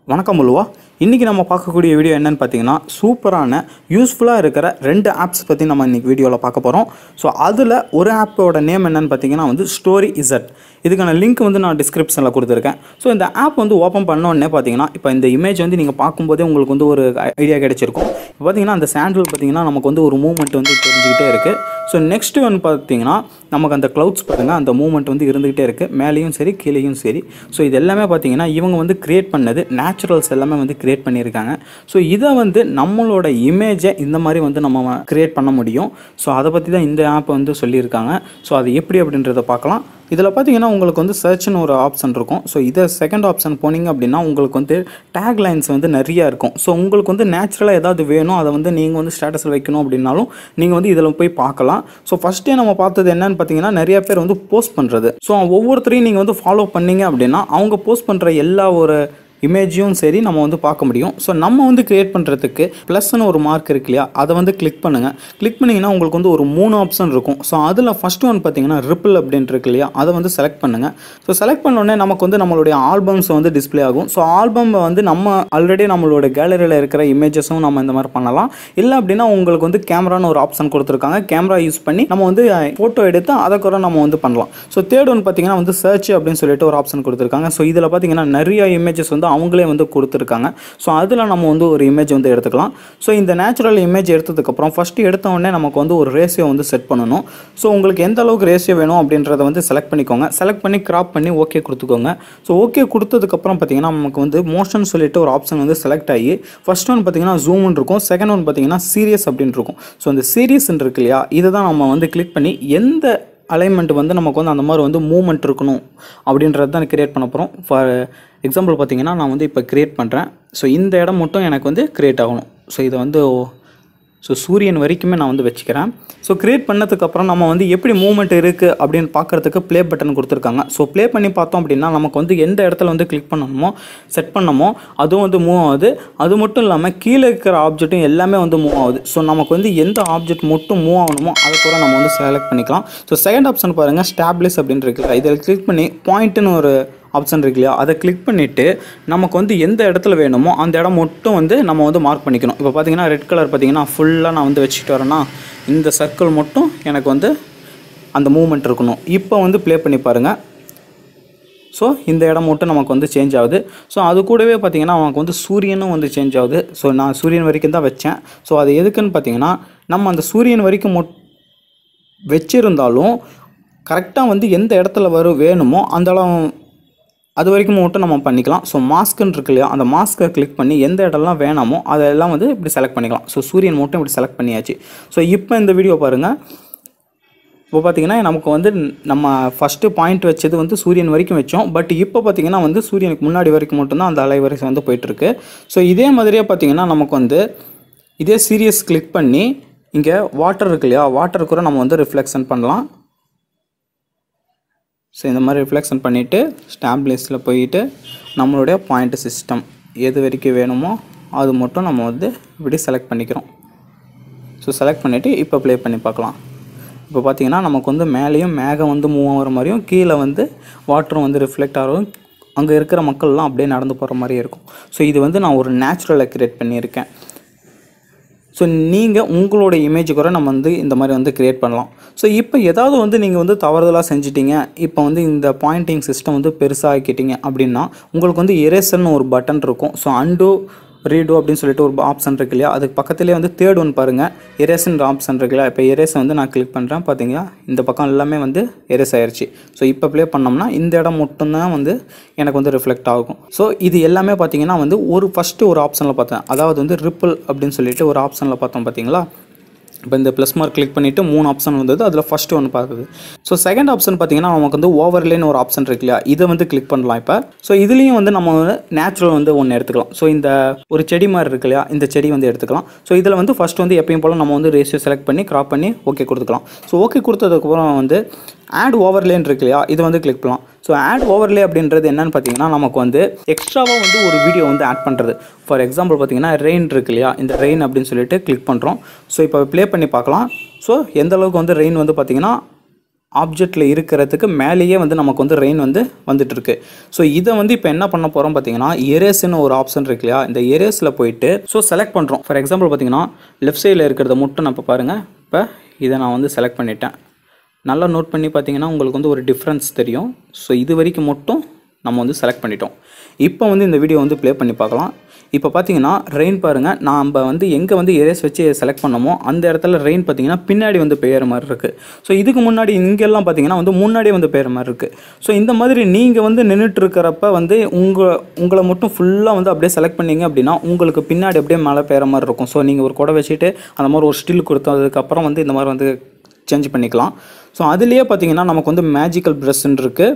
வணக்கம் முழுவா இன்றைக்கி நம்ம பார்க்கக்கூடிய வீடியோ என்னன்னு பார்த்தீங்கன்னா சூப்பரான யூஸ்ஃபுல்லாக இருக்கிற ரெண்டு ஆப்ஸ் பற்றி நம்ம இன்றைக்கி வீடியோவில் பார்க்க போகிறோம் ஸோ அதில் ஒரு ஆப்போட நேம் என்னன்னு பார்த்தீங்கன்னா வந்து ஸ்டோரி இசட் இதுக்கான லிங்க் வந்து நான் டிஸ்கிரிப்ஷனில் கொடுத்துருக்கேன் ஸோ இந்த ஆப் வந்து ஓப்பன் பண்ண உடனே பார்த்தீங்கன்னா இப்போ இந்த இமேஜ் வந்து நீங்கள் பார்க்கும்போதே உங்களுக்கு வந்து ஒரு ஐடியா கிடைச்சிருக்கும் இப்போ பார்த்தீங்கன்னா அந்த சாண்டில் பார்த்தீங்கன்னா நமக்கு வந்து ஒரு மூவ்மெண்ட் வந்து தெரிஞ்சுக்கிட்டே இருக்குது ஸோ நெக்ஸ்ட் வந்து பார்த்தீங்கன்னா நமக்கு அந்த க்ளவுட்ஸ் பாருங்கள் அந்த மூவ்மெண்ட் வந்து இருந்துகிட்டே இருக்குது மேலேயும் சரி கீழேயும் சரி ஸோ இது எல்லாமே பார்த்தீங்கன்னா இவங்க வந்து கிரியேட் பண்ணது நேச்சுரல்ஸ் எல்லாமே வந்து கிரியேட் பண்ணியிருக்காங்க ஸோ இதை வந்து நம்மளோட இமேஜை இந்த மாதிரி வந்து நம்ம கிரியேட் பண்ண முடியும் ஸோ அதை பற்றி தான் இந்த ஆப் வந்து சொல்லியிருக்காங்க ஸோ அது எப்படி அப்படின்றத பார்க்கலாம் இதில் பார்த்தீங்கன்னா உங்களுக்கு வந்து சர்ச்னு ஒரு ஆப்ஷன் இருக்கும் ஸோ இதை செகண்ட் ஆப்ஷன் போனீங்க அப்படின்னா உங்களுக்கு வந்து டேக் லைன்ஸ் வந்து நிறையா இருக்கும் ஸோ உங்களுக்கு வந்து நேச்சுரலாக ஏதாவது வேணும் அதை வந்து நீங்கள் வந்து ஸ்டேட்டஸில் வைக்கணும் அப்படின்னாலும் நீங்கள் வந்து இதில் போய் பார்க்கலாம் ஸோ ஃபஸ்ட்டே நம்ம பார்த்தது என்னன்னு பார்த்தீங்கன்னா நிறைய பேர் வந்து போஸ்ட் பண்ணுறது ஸோ ஒவ்வொருத்தரையும் நீங்கள் வந்து ஃபாலோ பண்ணீங்க அப்படின்னா அவங்க போஸ்ட் பண்ணுற எல்லா ஒரு இமேஜையும் சரி நம்ம வந்து பார்க்க முடியும் ஸோ நம்ம வந்து கிரியேட் பண்ணுறதுக்கு ப்ளஸ்னு ஒரு மார்க் இருக்கு இல்லையா அதை வந்து கிளிக் பண்ணுங்கள் கிளிக் பண்ணிங்கன்னா உங்களுக்கு வந்து ஒரு மூணு ஆப்ஷன் இருக்கும் ஸோ அதில் ஃபஸ்ட் ஒன் பார்த்தீங்கன்னா ரிப்பிள் அப்படின்ட்டு இருக்கு இல்லையா அதை வந்து செலக்ட் பண்ணுங்கள் ஸோ செலக்ட் பண்ணோடனே நமக்கு வந்து நம்மளுடைய ஆல்பம்ஸ் வந்து டிஸ்ப்ளே ஆகும் ஸோ ஆல்பம் வந்து நம்ம ஆல்ரெடி நம்மளோட கேலரியில் இருக்கிற இமேஜஸும் நம்ம இந்த மாதிரி பண்ணலாம் இல்லை அப்படின்னா உங்களுக்கு வந்து கேமரான்னு ஒரு ஆப்ஷன் கொடுத்துருக்காங்க கேமரா யூஸ் பண்ணி நம்ம வந்து ஃபோட்டோ எடுத்து அதை கூட நம்ம வந்து பண்ணலாம் ஸோ தேர்ட் ஒன் பார்த்தீங்கன்னா வந்து சர்ச் அப்படின்னு சொல்லிட்டு ஒரு ஆப்ஷன் கொடுத்துருக்காங்க ஸோ இதில் பார்த்தீங்கன்னா நிறைய இமேஜஸ் வந்து அவங்களே வந்து கொடுத்துருக்காங்க ஸோ அதில் நம்ம வந்து ஒரு இமேஜ் வந்து எடுத்துக்கலாம் ஸோ இந்த நேச்சுரல் இமேஜ் எடுத்ததுக்கப்புறம் ஃபஸ்ட்டு எடுத்த உடனே நமக்கு வந்து ஒரு ரேஷியோ வந்து செட் பண்ணணும் ஸோ உங்களுக்கு எந்த அளவுக்கு ரேஷியோ வேணும் அப்படின்றத வந்து செலக்ட் பண்ணிக்கோங்க செலக்ட் பண்ணி கிராப் பண்ணி ஓகே கொடுத்துக்கோங்க ஸோ ஓகே கொடுத்ததுக்கப்புறம் பார்த்தீங்கன்னா நமக்கு வந்து மோஷன் சொல்லிட்டு ஒரு ஆப்ஷன் வந்து செலக்ட் ஆகி ஃபர்ஸ்ட் ஒன் பார்த்தீங்கன்னா ஜூம்னு இருக்கும் செகண்ட் ஒன் பார்த்தீங்கன்னா சீரியஸ் அப்படின்னு இருக்கும் ஸோ இந்த சீரியஸ் இருக்கு இல்லையா இதை தான் நம்ம வந்து கிளிக் பண்ணி எந்த அலைன்மெண்ட் வந்து நமக்கு வந்து அந்த மாதிரி வந்து மூவ்மெண்ட் இருக்கணும் அப்படின்றது தான் கிரியேட் பண்ண போகிறோம் ஃபார் எக்ஸாம்பிள் பார்த்தீங்கன்னா நான் வந்து இப்போ கிரியேட் பண்ணுறேன் ஸோ இந்த இடம் மட்டும் எனக்கு வந்து கிரியேட் ஆகணும் ஸோ இதை வந்து ஸோ சூரியன் வரைக்குமே நான் வந்து வச்சுக்கிறேன் ஸோ கிரியேட் பண்ணதுக்கப்புறம் நம்ம வந்து எப்படி மூவ்மெண்ட் இருக்குது அப்படின்னு பார்க்குறதுக்கு ப்ளே பட்டன் கொடுத்துருக்காங்க ஸோ ப்ளே பண்ணி பார்த்தோம் அப்படின்னா நமக்கு வந்து எந்த இடத்துல வந்து கிளிக் பண்ணணுமோ செட் பண்ணமோ அதுவும் வந்து மூவ் ஆகுது அது மட்டும் இல்லாமல் கீழே இருக்கிற ஆப்ஜெக்ட்டும் எல்லாமே வந்து மூவ் ஆகுது ஸோ நமக்கு வந்து எந்த ஆப்ஜெக்ட் மட்டும் மூவ் ஆகணுமோ அதை கூட நம்ம வந்து செலக்ட் பண்ணிக்கலாம் ஸோ செகண்ட் ஆப்ஷன் பாருங்கள் ஸ்டாப்லிஸ் அப்படின்னு இருக்குல்ல இதில் கிளிக் பண்ணி பாயிண்ட்டுன்னு ஒரு ஆப்ஷன் இருக்கு இல்லையா அதை கிளிக் பண்ணிவிட்டு நமக்கு வந்து எந்த இடத்துல வேணுமோ அந்த இடம் மட்டும் வந்து நம்ம வந்து மார்க் பண்ணிக்கணும் இப்போ பார்த்தீங்கன்னா ரெட் கலர் பார்த்தீங்கன்னா ஃபுல்லாக நான் வந்து வச்சுட்டு வரேன்னா இந்த சர்க்கிள் மட்டும் எனக்கு வந்து அந்த மூமெண்ட் இருக்கணும் இப்போ வந்து ப்ளே பண்ணி பாருங்கள் ஸோ இந்த இடம் மட்டும் நமக்கு வந்து சேஞ்ச் ஆகுது ஸோ அது கூடவே பார்த்தீங்கன்னா நமக்கு வந்து சூரியனும் வந்து சேஞ்ச் ஆகுது ஸோ நான் சூரியன் வரைக்கும் தான் வச்சேன் ஸோ அது எதுக்குன்னு பார்த்தீங்கன்னா நம்ம அந்த சூரியன் வரைக்கும் மொட் வச்சிருந்தாலும் கரெக்டாக வந்து எந்த இடத்துல வரும் வேணுமோ அந்த இடம் அது வரைக்கும் மட்டும் நம்ம பண்ணிக்கலாம் ஸோ மாஸ்க்குன்னு இருக்கு இல்லையா அந்த மாஸ்க்கை கிளிக் பண்ணி எந்த இடம்லாம் வேணாமோ அதெல்லாம் வந்து இப்படி செலக்ட் பண்ணிக்கலாம் ஸோ சூரியன் மட்டும் இப்படி செலக்ட் பண்ணியாச்சு ஸோ இப்போ இந்த வீடியோ பாருங்கள் இப்போ பார்த்தீங்கன்னா நமக்கு வந்து நம்ம ஃபஸ்ட்டு பாயிண்ட் வச்சது வந்து சூரியன் வரைக்கும் வச்சோம் பட் இப்போ பார்த்தீங்கன்னா வந்து சூரியனுக்கு முன்னாடி வரைக்கும் மட்டும்தான் அந்த அலைவரிசை வந்து போயிட்டுருக்கு ஸோ இதே மாதிரியே பார்த்தீங்கன்னா நமக்கு வந்து இதே சீரியஸ் கிளிக் பண்ணி இங்கே வாட்டர் இருக்கு இல்லையா வாட்டர் கூட நம்ம வந்து ரிஃப்ளெக்ஷன் பண்ணலாம் ஸோ இந்த மாதிரி ரிஃப்ளெக்ஷன் பண்ணிவிட்டு ஸ்டாப்லேஸில் போயிட்டு நம்மளுடைய பாயிண்ட் சிஸ்டம் எது வரைக்கும் வேணுமோ அது மட்டும் நம்ம வந்து இப்படி செலக்ட் பண்ணிக்கிறோம் ஸோ செலக்ட் பண்ணிவிட்டு இப்போ ப்ளே பண்ணி பார்க்கலாம் இப்போ பார்த்தீங்கன்னா நமக்கு வந்து மேலேயும் மேகம் வந்து மூவ் ஆகிற மாதிரியும் கீழே வந்து வாட்டரும் வந்து ரிஃப்ளெக்ட் ஆகிறதும் அங்கே இருக்கிற மக்கள்லாம் அப்படியே நடந்து போகிற மாதிரியே இருக்கும் ஸோ இது வந்து நான் ஒரு நேச்சுரலை கிரியேட் பண்ணியிருக்கேன் ஸோ நீங்கள் உங்களோட இமேஜ் கூட நம்ம வந்து இந்த மாதிரி வந்து க்ரியேட் பண்ணலாம் ஸோ இப்போ ஏதாவது வந்து நீங்கள் வந்து தவறுதலாக செஞ்சிட்டீங்க இப்போ வந்து இந்த பாயிண்டிங் சிஸ்டம் வந்து பெருசாகிக்கிட்டீங்க அப்படின்னா உங்களுக்கு வந்து எரேசர்னு ஒரு பட்டன் இருக்கும் ஸோ அண்டோ ரீடோ அப்படின்னு சொல்லிட்டு ஒரு ஆப்ஷன் இருக்கு இல்லையா அதுக்கு பக்கத்துலேயே வந்து தேர்ட் ஒன் பாருங்கள் எரேஸ்ன்ற ஆப்ஷன் இருக்கு இல்லையா இப்போ எரேஸை வந்து நான் கிளிக் பண்ணுறேன் பார்த்தீங்களா இந்த பக்கம் எல்லாமே வந்து எரேஸ் ஆயிடுச்சு ஸோ இப்போ ப்ளே பண்ணோம்னா இந்த இடம் மட்டும்தான் வந்து எனக்கு வந்து ரிஃப்ளெக்ட் ஆகும் ஸோ இது எல்லாமே பார்த்தீங்கன்னா வந்து ஒரு ஃபஸ்ட்டு ஒரு ஆப்ஷனில் பார்த்தேன் அதாவது வந்து ரிப்பிள் அப்படின்னு சொல்லிட்டு ஒரு ஆப்ஷனில் பார்த்தோம் பார்த்தீங்களா இப்போ இந்த ப்ளஸ் மார்க் கிளிக் பண்ணிவிட்டு மூணு ஆப்ஷன் வந்தது அதில் ஃபஸ்ட்டு ஒன்று பார்க்குது ஸோ செகண்ட் ஆப்ஷன் பார்த்தீங்கன்னா நமக்கு வந்து ஓவர்லேன்னு ஒரு ஆப்ஷன் இருக்கு இல்லையா இதை வந்து கிளிக் பண்ணலாம் இப்போ ஸோ இதுலேயும் வந்து நம்ம வந்து நேச்சுரல் வந்து ஒன்று எடுத்துக்கலாம் ஸோ இந்த ஒரு செடி மாதிரி இருக்கு இல்லையா இந்த செடி வந்து எடுத்துக்கலாம் ஸோ இதில் வந்து ஃபஸ்ட் வந்து எப்பயும் போல் நம்ம வந்து ரேஷியோ செலக்ட் பண்ணி கிராப் பண்ணி ஓகே கொடுத்துக்கலாம் ஸோ ஓகே கொடுத்ததுக்கப்புறம் வந்து ஆட் ஓவர்லேன்னு இருக்கு இல்லையா இது வந்து கிளிக் பண்ணலாம் ஸோ ஆட் ஓவர்லே அப்படின்றது என்னன்னு பார்த்தீங்கன்னா நமக்கு வந்து எக்ஸ்ட்ராவாக வந்து ஒரு வீடியோ வந்து ஆட் பண்ணுறது ஃபார் எக்ஸாம்பிள் பார்த்தீங்கன்னா ரெயின் இருக்கு இல்லையா இந்த ரெயின் அப்படின்னு சொல்லிட்டு கிளிக் பண்ணுறோம் ஸோ இப்போ ப்ளே பண்ணி பார்க்கலாம் ஸோ எந்த அளவுக்கு வந்து ரெயின் வந்து பார்த்தீங்கன்னா ஆப்ஜெக்டில் இருக்கிறதுக்கு மேலேயே வந்து நமக்கு வந்து ரெயின் வந்து வந்துட்டு இருக்கு ஸோ இதை வந்து இப்போ என்ன பண்ண போகிறோம் பார்த்தீங்கன்னா எரேஸ்னு ஒரு ஆப்ஷன் இருக்கு இல்லையா இந்த எரேஸில் போயிட்டு ஸோ செலக்ட் பண்ணுறோம் ஃபார் எக்ஸாம்பிள் பார்த்தீங்கன்னா லெஃப்ட் சைடில் இருக்கிறத மட்டும் நான் இப்போ பாருங்கள் இப்போ இதை நான் வந்து செலக்ட் பண்ணிட்டேன் நல்லா நோட் பண்ணி பார்த்தீங்கன்னா உங்களுக்கு வந்து ஒரு டிஃப்ரென்ஸ் தெரியும் ஸோ இது வரைக்கும் மட்டும் நம்ம வந்து செலக்ட் பண்ணிட்டோம் இப்போ வந்து இந்த வீடியோ வந்து ப்ளே பண்ணி பார்க்கலாம் இப்போ பார்த்தீங்கன்னா ரெயின் பாருங்கள் நம்ம வந்து எங்கே வந்து எரேஸ் வச்சு செலக்ட் பண்ணோமோ அந்த இடத்துல ரெயின் பார்த்தீங்கன்னா பின்னாடி வந்து பெய்கிற மாதிரி இருக்குது ஸோ இதுக்கு முன்னாடி இங்கெல்லாம் பார்த்தீங்கன்னா வந்து முன்னாடியே வந்து பெய்கிற மாதிரி இருக்குது ஸோ இந்த மாதிரி நீங்கள் வந்து நின்றுட்டு இருக்கிறப்ப வந்து உங்கள் உங்களை மட்டும் ஃபுல்லாக வந்து அப்படியே செலக்ட் பண்ணீங்க அப்படின்னா உங்களுக்கு பின்னாடி அப்படியே மழை பெய்கிற மாதிரி இருக்கும் ஸோ நீங்கள் ஒரு குடை வச்சுட்டு அந்த மாதிரி ஒரு ஸ்டில் கொடுத்ததுக்கப்புறம் வந்து இந்த மாதிரி வந்து சேஞ்ச் பண்ணிக்கலாம் ஸோ அதுலேயே பார்த்தீங்கன்னா நமக்கு வந்து மேஜிக்கல் ப்ரெஷ்ன்னு இருக்குது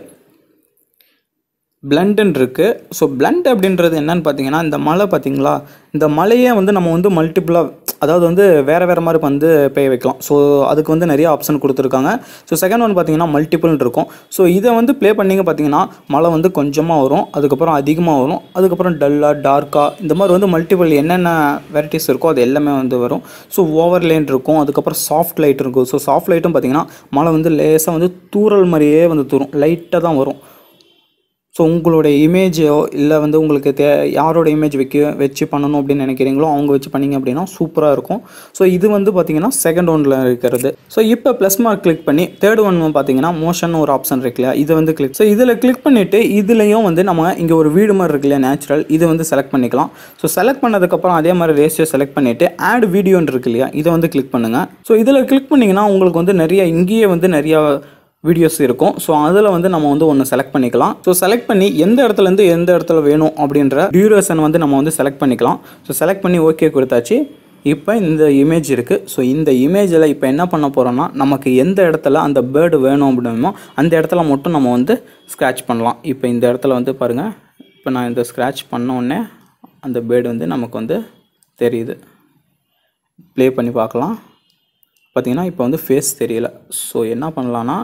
பிளண்டுன்னு இருக்குது ஸோ பிளண்ட் அப்படின்றது என்னன்னு பார்த்தீங்கன்னா இந்த மலை பார்த்தீங்களா இந்த மலையே வந்து நம்ம வந்து மல்டிப்புளாக அதாவது வந்து வேறு வேறு மாதிரி வந்து பெய்ய வைக்கலாம் ஸோ அதுக்கு வந்து நிறைய ஆப்ஷன் கொடுத்துருக்காங்க ஸோ செகண்ட் ஒன் பார்த்தீங்கன்னா மல்டிபிள்னு இருக்கும் ஸோ இதை வந்து ப்ளே பண்ணிங்க பார்த்தீங்கன்னா மழை வந்து கொஞ்சமாக வரும் அதுக்கப்புறம் அதிகமாக வரும் அதுக்கப்புறம் டல்லாக டார்க்காக இந்த மாதிரி வந்து மல்டிபிள் என்னென்ன வெரைட்டிஸ் இருக்கோ அது எல்லாமே வந்து வரும் ஸோ ஓவர் லைன் இருக்கும் அதுக்கப்புறம் சாஃப்ட் லைட் இருக்கும் ஸோ சாஃப்ட் லைட்டும் பார்த்தீங்கன்னா மழை வந்து லேசாக வந்து தூறல் மாதிரியே வந்து தூரும் லைட்டாக தான் வரும் ஸோ உங்களோட இமேஜோ இல்லை வந்து உங்களுக்கு தே யாரோட இமேஜ் வைக்க வச்சு பண்ணணும் அப்படின்னு நினைக்கிறீங்களோ அவங்க வச்சு பண்ணீங்க அப்படின்னா சூப்பராக இருக்கும் ஸோ இது வந்து பார்த்தீங்கன்னா செகண்ட் ஒனில் இருக்கிறது ஸோ இப்போ ப்ளஸ் மார்க் கிளிக் பண்ணி தேர்ட் ஒன் பார்த்தீங்கன்னா மோஷன் ஒரு ஆப்ஷன் இருக்கு இல்லையா இதை வந்து கிளிக் ஸோ இதில் கிளிக் பண்ணிவிட்டு இதுலேயும் வந்து நம்ம இங்கே ஒரு வீடு மாதிரி இருக்கு இல்லையா நேச்சுரல் இது வந்து செலக்ட் பண்ணிக்கலாம் ஸோ செலக்ட் பண்ணதுக்கப்புறம் அதே மாதிரி ரேஷியோ செலக்ட் பண்ணிவிட்டு ஆட் வீடியோன்னு இருக்கு இல்லையா இதை வந்து கிளிக் பண்ணுங்கள் ஸோ இதில் கிளிக் பண்ணிங்கன்னா உங்களுக்கு வந்து நிறைய இங்கேயே வந்து நிறையா வீடியோஸ் இருக்கும் ஸோ அதில் வந்து நம்ம வந்து ஒன்று செலக்ட் பண்ணிக்கலாம் ஸோ செலக்ட் பண்ணி எந்த இடத்துலேருந்து எந்த இடத்துல வேணும் அப்படின்ற டியூரேஷன் வந்து நம்ம வந்து செலக்ட் பண்ணிக்கலாம் ஸோ செலக்ட் பண்ணி ஓகே கொடுத்தாச்சு இப்போ இந்த இமேஜ் இருக்குது ஸோ இந்த இமேஜில் இப்போ என்ன பண்ண போகிறோம்னா நமக்கு எந்த இடத்துல அந்த பேர்டு வேணும் அப்படின்னமோ அந்த இடத்துல மட்டும் நம்ம வந்து ஸ்க்ராட்ச் பண்ணலாம் இப்போ இந்த இடத்துல வந்து பாருங்கள் இப்போ நான் இந்த ஸ்க்ராட்ச் பண்ண உடனே அந்த பேர்டு வந்து நமக்கு வந்து தெரியுது ப்ளே பண்ணி பார்க்கலாம் பார்த்தீங்கன்னா இப்போ வந்து ஃபேஸ் தெரியல ஸோ என்ன பண்ணலான்னா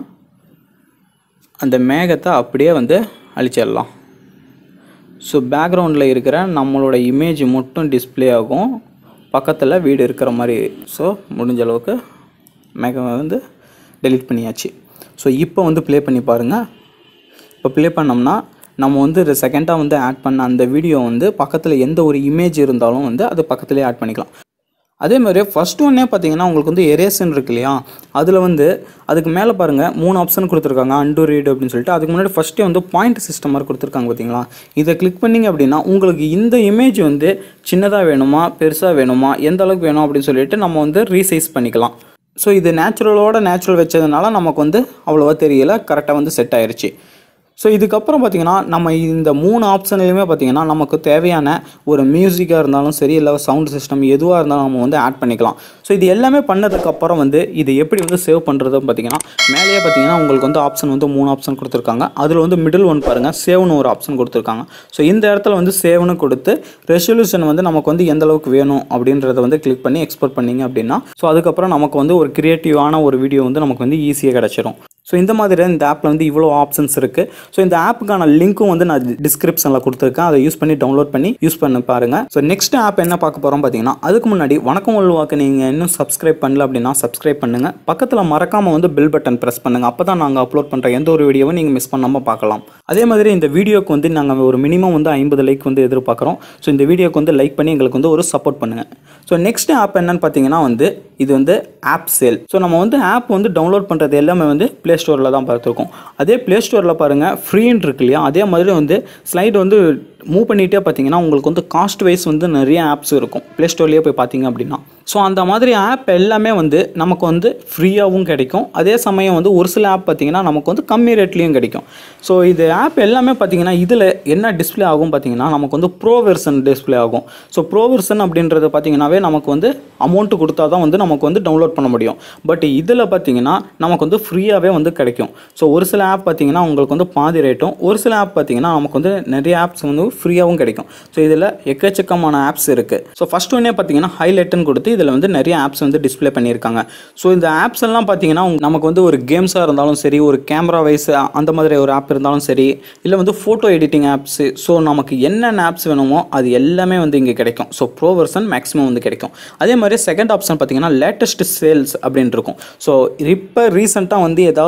அந்த மேகத்தை அப்படியே வந்து அழிச்சிடலாம் ஸோ பேக்ரவுண்டில் இருக்கிற நம்மளோட இமேஜ் மட்டும் டிஸ்ப்ளே ஆகும் பக்கத்தில் வீடு இருக்கிற மாதிரி ஸோ முடிஞ்ச அளவுக்கு மேகம் வந்து டெலீட் பண்ணியாச்சு ஸோ இப்போ வந்து ப்ளே பண்ணி பாருங்கள் இப்போ ப்ளே பண்ணோம்னா நம்ம வந்து செகண்டாக வந்து ஆட் பண்ண அந்த வீடியோ வந்து பக்கத்தில் எந்த ஒரு இமேஜ் இருந்தாலும் வந்து அது பக்கத்துலேயே ஆட் பண்ணிக்கலாம் அதே மாதிரி ஃபர்ஸ்ட் ஒன்னே பார்த்தீங்கன்னா உங்களுக்கு வந்து எரேசன் இருக்கு இல்லையா அதில் வந்து அதுக்கு மேலே பாருங்கள் மூணு ஆப்ஷன் கொடுத்துருக்காங்க அண்டு ரீடு அப்படின்னு சொல்லிட்டு அதுக்கு முன்னாடி ஃபஸ்ட்டே வந்து பாயிண்ட் சிஸ்டம் மாதிரி கொடுத்துருக்காங்க பார்த்தீங்களா இதை கிளிக் பண்ணிங்க அப்படின்னா உங்களுக்கு இந்த இமேஜ் வந்து சின்னதாக வேணுமா பெருசாக வேணுமா எந்த அளவுக்கு வேணும் அப்படின்னு சொல்லிட்டு நம்ம வந்து ரீசைஸ் பண்ணிக்கலாம் ஸோ இது நேச்சுரலோட நேச்சுரல் வச்சதுனால நமக்கு வந்து அவ்வளோவா தெரியல கரெக்டாக வந்து செட் ஆயிருச்சு ஸோ இதுக்கப்புறம் பார்த்தீங்கன்னா நம்ம இந்த மூணு ஆப்ஷன்லையுமே பார்த்தீங்கன்னா நமக்கு தேவையான ஒரு மியூசிக்காக இருந்தாலும் சரி இல்லை சவுண்ட் சிஸ்டம் எதுவாக இருந்தாலும் நம்ம வந்து ஆட் பண்ணிக்கலாம் ஸோ இது எல்லாமே பண்ணதுக்கப்புறம் வந்து இது எப்படி வந்து சேவ் பண்ணுறதுன்னு பார்த்தீங்கன்னா மேலேயே பார்த்தீங்கன்னா உங்களுக்கு வந்து ஆப்ஷன் வந்து மூணு ஆப்ஷன் கொடுத்துருக்காங்க அதில் வந்து மிடில் ஒன் பாருங்கள் சேவ்னு ஒரு ஆப்ஷன் கொடுத்துருக்காங்க ஸோ இந்த இடத்துல வந்து சேவ்னு கொடுத்து ரெசல்யூஷன் வந்து நமக்கு வந்து எந்த அளவுக்கு வேணும் அப்படின்றத வந்து கிளிக் பண்ணி எக்ஸ்போர்ட் பண்ணீங்க அப்படின்னா ஸோ அதுக்கப்புறம் நமக்கு வந்து ஒரு கிரியேட்டிவான ஒரு வீடியோ வந்து நமக்கு வந்து ஈஸியாக கிடச்சிரும் ஸோ இந்த மாதிரி இந்த ஆப்பில் வந்து இவ்வளோ ஆப்ஷன்ஸ் இருக்குது ஸோ இந்த ஆப்புக்கான லிங்க்கும் வந்து நான் டிஸ்கிரிப்ஷனில் கொடுத்துருக்கேன் அதை யூஸ் பண்ணி டவுன்லோட் பண்ணி யூஸ் பண்ணி பாருங்கள் ஸோ நெக்ஸ்ட் ஆப் என்ன பார்க்க போகிறோம் பார்த்தீங்கன்னா அதுக்கு முன்னாடி வணக்கம் உள்வாக்கு நீங்கள் இன்னும் சப்ஸ்கிரைப் பண்ணல அப்படின்னா சப்ஸ்கிரைப் பண்ணுங்கள் பக்கத்தில் மறக்காமல் வந்து பெல் பட்டன் ப்ரெஸ் பண்ணுங்கள் அப்போ தான் நாங்கள் அப்லோட் பண்ணுற எந்த ஒரு வீடியோவும் நீங்கள் மிஸ் பண்ணாமல் பார்க்கலாம் அதே மாதிரி இந்த வீடியோக்கு வந்து நாங்கள் ஒரு மினிமம் வந்து ஐம்பது லைக் வந்து எதிர்பார்க்குறோம் ஸோ இந்த வீடியோக்கு வந்து லைக் பண்ணி எங்களுக்கு வந்து ஒரு சப்போர்ட் பண்ணுங்கள் ஸோ நெக்ஸ்ட் ஆப் என்னன்னு பார்த்தீங்கன்னா வந்து இது வந்து ஆப் சேல் ஸோ நம்ம வந்து ஆப் வந்து டவுன்லோட் பண்ணுறது எல்லாமே வந்து ப்ளே ஸ்டோரில் தான் பார்த்துருக்கோம் அதே ப்ளே ஸ்டோரில் பாருங்கள் ஃப்ரீன்னு இருக்கு இல்லையா அதே மாதிரி வந்து ஸ்லைடு வந்து மூவ் பண்ணிகிட்டே பார்த்தீங்கன்னா உங்களுக்கு வந்து காஸ்ட் வைஸ் வந்து நிறைய ஆப்ஸ் இருக்கும் ப்ளே ஸ்டோர்லேயே போய் பார்த்தீங்க அப்படின்னா ஸோ அந்த மாதிரி ஆப் எல்லாமே வந்து நமக்கு வந்து ஃப்ரீயாகவும் கிடைக்கும் அதே சமயம் வந்து ஒரு சில ஆப் பார்த்தீங்கன்னா நமக்கு வந்து கம்மி ரேட்லேயும் கிடைக்கும் ஸோ இது ஆப் எல்லாமே பார்த்தீங்கன்னா இதில் என்ன டிஸ்ப்ளே ஆகும் பார்த்தீங்கன்னா நமக்கு வந்து ப்ரோ வெர்ஷன் டிஸ்ப்ளே ஆகும் ஸோ ப்ரோ வெர்ஷன் அப்படின்றது பார்த்தீங்கன்னாவே நமக்கு வந்து அமௌண்ட் கொடுத்தா தான் வந்து நமக்கு வந்து டவுன்லோட் பண்ண முடியும் பட் இதில் பார்த்தீங்கன்னா நமக்கு வந்து ஃப்ரீயாகவே வந்து கிடைக்கும் ஸோ ஒரு சில ஆப் பார்த்தீங்கன்னா உங்களுக்கு வந்து பாதி ரேட்டும் ஒரு சில ஆப் பார்த்தீங்கன்னா நமக்கு வந்து நிறைய ஆப்ஸ் வந்து ஃப்ரீயாகவும் கிடைக்கும் ஸோ இதில் எக்கச்சக்கமான ஆப்ஸ் இருக்குது ஸோ ஃபஸ்ட் ஒன்னே பார்த்தீங்கன்னா ஹைலைட்டுன்னு கொடுத்து இதில் வந்து நிறைய ஆப்ஸ் வந்து டிஸ்ப்ளே பண்ணியிருக்காங்க ஸோ இந்த ஆப்ஸ் எல்லாம் பார்த்தீங்கன்னா உங்க- நமக்கு வந்து ஒரு கேம்ஸாக இருந்தாலும் சரி ஒரு கேமரா வைஸ் அந்த மாதிரி ஒரு ஆப் இருந்தாலும் சரி இல்லை வந்து ஃபோட்டோ எடிட்டிங் ஆப்ஸு ஸோ நமக்கு என்னென்ன ஆப்ஸ் வேணுமோ அது எல்லாமே வந்து இங்கே கிடைக்கும் ஸோ ப்ரோ வெர்ஷன் மேக்ஸிமம் வந்து கிடைக்கும் அதே மாதிரி செகண்ட் ஆப்ஷன் பார்த்தீங்கன்னா லேட்டஸ்ட் சேல்ஸ் அப்படின்னு இருக்கும் ஸோ இப்போ ரீசெண்டாக வந்து ஏதாவது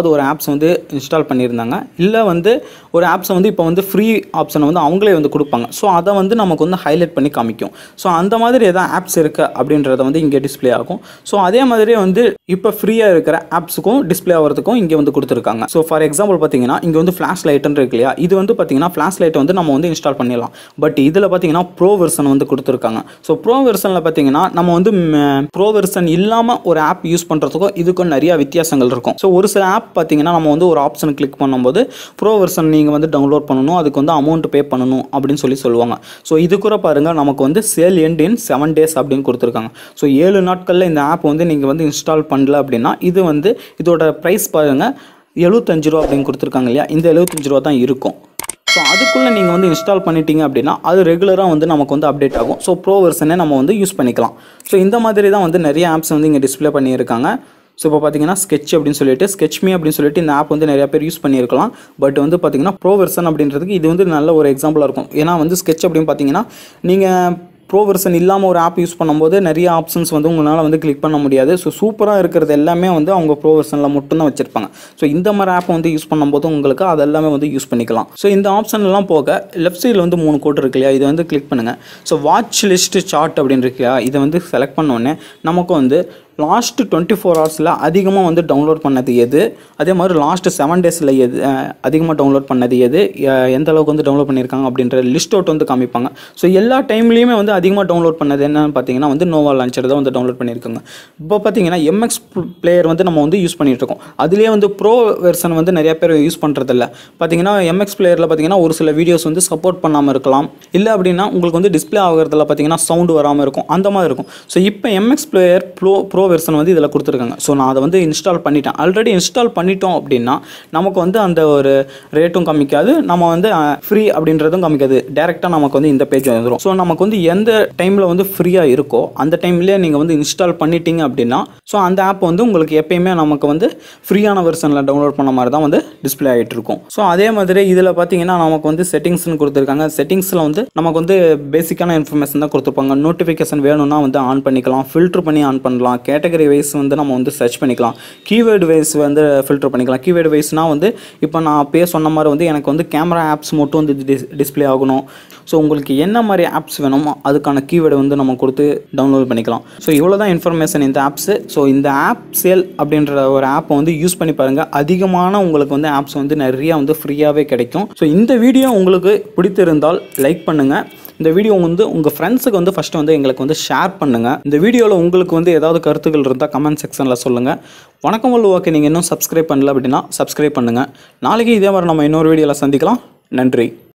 ஏதாவது ஒரு ஆப்ஸ் வந்து இன்ஸ்டால் பண்ணியிருந்தாங்க இல்லை வந்து ஒரு ஆப்ஸை வந்து இப்போ வந்து ஃப்ரீ ஆப்ஷனை வந்து அவங்களே வந்து கொடுப்பாங்க ஸோ அதை வந்து நமக்கு வந்து ஹைலைட் பண்ணி காமிக்கும் ஸோ அந்த மாதிரி எதாவது ஆப்ஸ் இருக்குது அப்படின்றத வந்து இங்கே டிஸ்ப்ளே ஆகும் ஸோ அதே மாதிரி வந்து இப்போ ஃப்ரீயாக இருக்கிற ஆப்ஸுக்கும் டிஸ்ப்ளே ஆகிறதுக்கும் இங்கே வந்து கொடுத்துருக்காங்க ஸோ ஃபார் எக்ஸாம்பிள் பார்த்தீங்கன்னா இங்கே வந்து ஃப்ளாஷ் லைட்டுன்னு இருக்கு இல்லையா இது வந்து பார்த்தீங்கன்னா ஃப்ளாஷ் லைட்டை வந்து நம்ம வந்து இன்ஸ்டால் பண்ணிடலாம் பட் இதில் பார்த்தீங்கன்னா ப்ரோ வெர்ஷன் வந்து கொடுத்துருக்காங்க ஸோ ப்ரோ வெர்ஷனில் பார்த்தீங்கன்னா நம்ம வந்து ப்ரோ வெர்ஷன் இல்லாமல் ஒரு ஆப் யூஸ் பண்ணுறதுக்கும் இதுக்கும் நிறைய வித்தியாசங்கள் இருக்கும் ஸோ ஒரு சில ஆப் பார்த்தீங்கன்னா நம்ம வந்து ஒரு ஆப்ஷன் கிளிக் பண்ணும்போது ப்ரோ வெர்ஷன் நீங்கள் வந்து டவுன்லோட் பண்ணணும் அதுக்கு வந்து அமௌண்ட் பே பண்ணணும் அப்படின்னு சொல்லி சொல்லுவாங்க ஸோ இது கூட பாருங்கள் நமக்கு வந்து sale end in seven days அப்படின்னு கொடுத்துருக்காங்க ஸோ ஏழு நாட்களில் இந்த ஆப் வந்து நீங்கள் வந்து இன்ஸ்டால் பண்ணல அப்படின்னா இது வந்து இதோட ப்ரைஸ் பாருங்கள் எழுபத்தஞ்சு ரூபா அப்படின்னு கொடுத்துருக்காங்க இல்லையா இந்த எழுபத்தஞ்சு ரூபா தான் இருக்கும் ஸோ அதுக்குள்ளே நீங்கள் வந்து இன்ஸ்டால் பண்ணிட்டீங்க அப்படின்னா அது ரெகுலராக வந்து நமக்கு வந்து அப்டேட் ஆகும் ஸோ ப்ரோ வெர்ஷனே நம்ம வந்து யூஸ் பண்ணிக்கலாம் ஸோ இந்த மாதிரி தான் வந்து நிறைய ஆப்ஸ் வந்து இங்கே டிஸ்ப்ளே பண்ணியிருக்காங்க ஸோ இப்போ பார்த்தீங்கன்னா ஸ்கெட்ச் அப்படின்னு சொல்லிட்டு ஸ்கெட்ச் மீ அப்படின்னு சொல்லிட்டு இந்த ஆப் வந்து நிறைய பேர் யூஸ் பண்ணியிருக்கலாம் பட் வந்து பார்த்தீங்கன்னா ப்ரோ வெர்ஷன் அப்படின்றதுக்கு இது வந்து நல்ல ஒரு எக்ஸாம்பிளாக இருக்கும் ஏன்னா வந்து ஸ்கெட்ச் அப்படின்னு பார்த்தீங்கன்னா நீங்கள் ப்ரோ வெர்ஷன் இல்லாமல் ஒரு ஆப் யூஸ் பண்ணும்போது நிறைய ஆப்ஷன்ஸ் வந்து உங்களால் வந்து கிளிக் பண்ண முடியாது ஸோ சூப்பராக இருக்கிறது எல்லாமே வந்து அவங்க ப்ரோ வெர்ஷனில் மட்டும்தான் வச்சுருப்பாங்க ஸோ இந்த மாதிரி ஆப் வந்து யூஸ் பண்ணும்போது உங்களுக்கு அது எல்லாமே வந்து யூஸ் பண்ணிக்கலாம் ஸோ இந்த ஆப்ஷன்லாம் போக லெஃப்ட் சைடில் வந்து மூணு கோட் இருக்கு இல்லையா இதை வந்து கிளிக் பண்ணுங்கள் ஸோ வாட்ச் லிஸ்ட் சார்ட் அப்படின்னு இருக்கு இல்லையா இதை வந்து செலக்ட் பண்ணோடனே நமக்கு வந்து லாஸ்ட் டுவெண்ட்டி ஃபோர் ஹவர்ஸில் அதிகமாக வந்து டவுன்லோட் பண்ணது எது அதே மாதிரி லாஸ்ட் செவன் டேஸில் எது அதிகமாக டவுன்லோட் பண்ணது எது அஹ் எந்த அளவுக்கு வந்து டவுன்லோட் பண்ணியிருக்காங்க அப்படின்ற லிஸ்ட் அவுட் வந்து காமிப்பாங்க ஸோ எல்லா டைம்லேயுமே வந்து அதிகமாக டவுன்லோட் பண்ணது என்னன்னு பார்த்தீங்கன்னா வந்து நோவா லான்ச்சர் தான் வந்து டவுன்லோட் பண்ணியிருக்காங்க இப்போ பார்த்தீங்கன்னா எம்எக்ஸ் பிளேயர் வந்து நம்ம வந்து யூஸ் பண்ணிட்டு இருக்கோம் அதுலேயே வந்து ப்ரோ வெர்ஷன் வந்து நிறைய பேர் யூஸ் பண்ணுறதில்ல பார்த்தீங்கன்னா எம்எக்ஸ் பிளேயரில் பார்த்தீங்கன்னா ஒரு சில வீடியோஸ் வந்து சப்போர்ட் பண்ணாமல் இருக்கலாம் இல்லை அப்படின்னா உங்களுக்கு வந்து டிஸ்ப்ளே ஆகிறதுல பார்த்தீங்கன்னா சவுண்டு வராமல் இருக்கும் அந்த மாதிரி இருக்கும் ஸோ இப்போ MX player pro pro version வந்து இதில் கொடுத்துருக்காங்க ஸோ நான் அதை வந்து இன்ஸ்டால் பண்ணிட்டேன் ஆல்ரெடி இன்ஸ்டால் பண்ணிட்டோம் அப்படின்னா நமக்கு வந்து அந்த ஒரு ரேட்டும் காமிக்காது நம்ம வந்து ஃப்ரீ அப்படின்றதும் காமிக்காது டேரெக்டாக நமக்கு வந்து இந்த பேஜ் வந்துடும் ஸோ நமக்கு வந்து எந்த டைமில் வந்து ஃப்ரீயாக இருக்கோ அந்த டைம்லேயே நீங்கள் வந்து இன்ஸ்டால் பண்ணிட்டீங்க அப்படின்னா ஸோ அந்த ஆப் வந்து உங்களுக்கு எப்பயுமே நமக்கு வந்து ஃப்ரீயான வெர்ஷனில் டவுன்லோட் பண்ண மாதிரி தான் வந்து டிஸ்ப்ளே ஆகிட்டு இருக்கும் ஸோ அதே மாதிரி இதில் பார்த்தீங்கன்னா நமக்கு வந்து செட்டிங்ஸ்னு கொடுத்துருக்காங்க செட்டிங்ஸில் வந்து நமக்கு வந்து பேசிக்கான இன்ஃபர்மேஷன் தான் கொடுத்துருப்பாங்க நோட்டிஃபிகேஷன் வேணும்னா வந்து ஆன் பண்ணிக்கலாம் ஃபில்டர் பண்ணி ஆன் பண்ணலாம் கேட்டகரி வைஸ் வந்து நம்ம வந்து சர்ச் பண்ணிக்கலாம் கீவேர்டு வைஸ் வந்து ஃபில்டர் பண்ணிக்கலாம் கீவேர்டு வைஸ்னால் வந்து இப்போ நான் அப்பயே சொன்ன மாதிரி வந்து எனக்கு வந்து கேமரா ஆப்ஸ் மட்டும் வந்து டிஸ் டிஸ்ப்ளே ஆகணும் ஸோ உங்களுக்கு என்ன மாதிரி ஆப்ஸ் வேணுமோ அதுக்கான கீவேர்டு வந்து நம்ம கொடுத்து டவுன்லோட் பண்ணிக்கலாம் ஸோ இவ்வளோ தான் இன்ஃபர்மேஷன் இந்த ஆப்ஸு ஸோ இந்த ஆப் சேல் அப்படின்ற ஒரு ஆப்பை வந்து யூஸ் பண்ணி பாருங்கள் அதிகமான உங்களுக்கு வந்து ஆப்ஸ் வந்து நிறைய வந்து ஃப்ரீயாகவே கிடைக்கும் ஸோ இந்த வீடியோ உங்களுக்கு பிடித்திருந்தால் லைக் பண்ணுங்கள் இந்த வீடியோ வந்து உங்கள் ஃப்ரெண்ட்ஸுக்கு வந்து ஃபஸ்ட்டு வந்து எங்களுக்கு வந்து ஷேர் பண்ணுங்கள் இந்த வீடியோவில் உங்களுக்கு வந்து ஏதாவது கருத்துக்கள் இருந்தால் கமெண்ட் செக்ஷனில் சொல்லுங்கள் வணக்கம் வல்லு ஓகே நீங்கள் இன்னும் சப்ஸ்கிரைப் பண்ணல அப்படின்னா சப்ஸ்கிரைப் பண்ணுங்கள் நாளைக்கு இதே மாதிரி நம்ம இன்னொரு வீடியோவில் சந்திக்கலாம் நன்றி